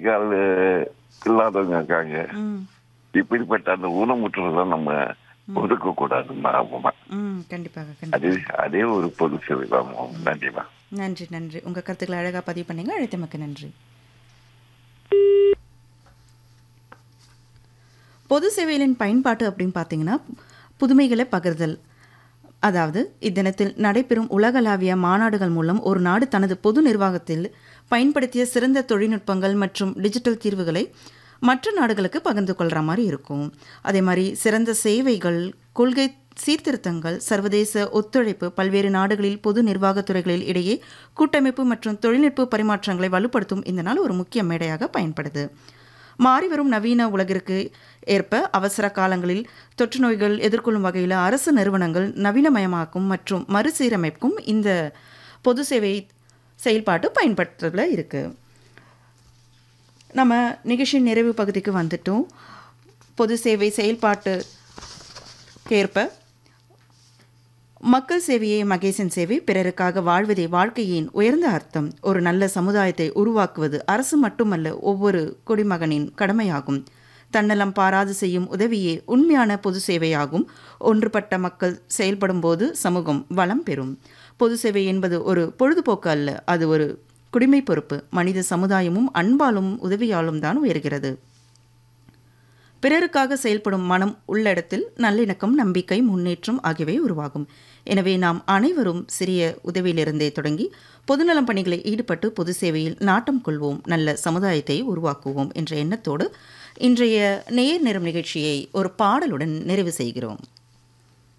கால் இல்லாதவங்க இருக்காங்க ம் இப்படிப்பட்ட அந்த ஊனமுற்றதை நம்ம ஒதுக்க கூடாதுமா ஆமாம்மா ம் கண்டிப்பாக அது கண்டிப்பாக அதே ஒரு பொது சேவை தான் நன்றிமா நன்றி நன்றி உங்கள் கருத்துக்களை அழகாக பதிவு பண்ணீங்க அழைத்தமக்கு நன்றி பொது சேவைகளின் பயன்பாட்டு அப்படின்னு பார்த்தீங்கன்னா புதுமைகளை பகிர்தல் அதாவது இத்தினத்தில் நடைபெறும் உலகளாவிய மாநாடுகள் மூலம் ஒரு நாடு தனது பொது நிர்வாகத்தில் பயன்படுத்திய சிறந்த தொழில்நுட்பங்கள் மற்றும் டிஜிட்டல் தீர்வுகளை மற்ற நாடுகளுக்கு பகிர்ந்து கொள்கிற மாதிரி இருக்கும் அதே மாதிரி சிறந்த சேவைகள் கொள்கை சீர்திருத்தங்கள் சர்வதேச ஒத்துழைப்பு பல்வேறு நாடுகளில் பொது நிர்வாகத் துறைகளில் இடையே கூட்டமைப்பு மற்றும் தொழில்நுட்ப பரிமாற்றங்களை வலுப்படுத்தும் இந்த நாள் ஒரு முக்கிய மேடையாக பயன்படுது மாறிவரும் நவீன உலகிற்கு ஏற்ப அவசர காலங்களில் தொற்று நோய்கள் எதிர்கொள்ளும் வகையில் அரசு நிறுவனங்கள் நவீனமயமாக்கும் மற்றும் மறுசீரமைப்பும் இந்த பொது சேவை செயல்பாட்டு பயன்படுத்துறதுல இருக்கு நம்ம நிகழ்ச்சியின் நிறைவு பகுதிக்கு வந்துட்டோம் பொது சேவை செயல்பாட்டுக்கேற்ப மக்கள் சேவையே மகேசன் சேவை பிறருக்காக வாழ்வதே வாழ்க்கையின் உயர்ந்த அர்த்தம் ஒரு நல்ல சமுதாயத்தை உருவாக்குவது அரசு மட்டுமல்ல ஒவ்வொரு குடிமகனின் கடமையாகும் தன்னலம் பாராது செய்யும் உதவியே உண்மையான பொது சேவையாகும் ஒன்றுபட்ட மக்கள் செயல்படும் போது சமூகம் வளம் பெறும் பொது சேவை என்பது ஒரு பொழுதுபோக்கு அல்ல அது ஒரு குடிமை பொறுப்பு மனித சமுதாயமும் அன்பாலும் உதவியாலும் தான் உயர்கிறது பிறருக்காக செயல்படும் மனம் உள்ளிடத்தில் நல்லிணக்கம் நம்பிக்கை முன்னேற்றம் ஆகியவை உருவாகும் எனவே நாம் அனைவரும் சிறிய உதவியிலிருந்தே தொடங்கி பொதுநலம் பணிகளை ஈடுபட்டு பொது சேவையில் நாட்டம் கொள்வோம் நல்ல சமுதாயத்தை உருவாக்குவோம் என்ற எண்ணத்தோடு இன்றைய நேர் நிறம் நிகழ்ச்சியை ஒரு பாடலுடன் நிறைவு செய்கிறோம்